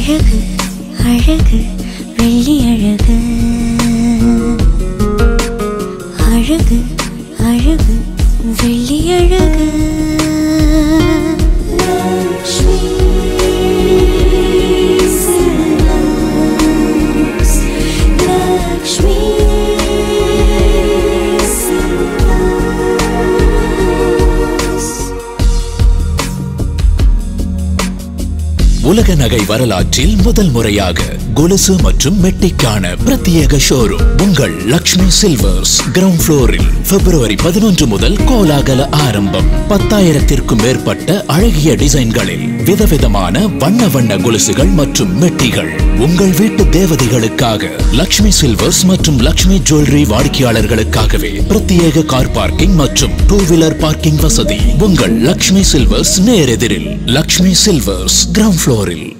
அழகு அழகு வெள்ளி அழகு அழகு அழகு வெள்ளி அழகு லக்ஷ்மி சில்க்ஸ், லக்ஷ்மி சில்க்ஸ். உலக நகை வரலாற்றில் முதல் முறையாக கொலுசு மற்றும் மெட்டிக்கான பிரத்யேக ஷோரூம் உங்கள் லக்ஷ்மி சில்வர்ஸ் கிரவுண்ட் ஃப்ளோரில் பிப்ரவரி பதினொன்று முதல் கோலாகல ஆரம்பம் பத்தாயிரத்திற்கும் மேற்பட்ட அழகிய டிசைன்களில் விதவிதமான வண்ண வண்ண கொலுசுகள் மற்றும் மெட்டிகள் உங்கள் வீட்டு தேவதைகளுக்காக லக்ஷ்மி சில்வர்ஸ் மற்றும் லக்ஷ்மி ஜுவல்லரி வாடிக்கையாளர்களுக்காகவே பிரத்யேக கார் பார்க்கிங் மற்றும் டூ வீலர் பார்க்கிங் வசதி உங்கள் லக்ஷ்மி சில்வர்ஸ் நேரெதிரில் லக்ஷ்மி சில்வர்ஸ் கிரவுண்ட் ஃப்ளோரில்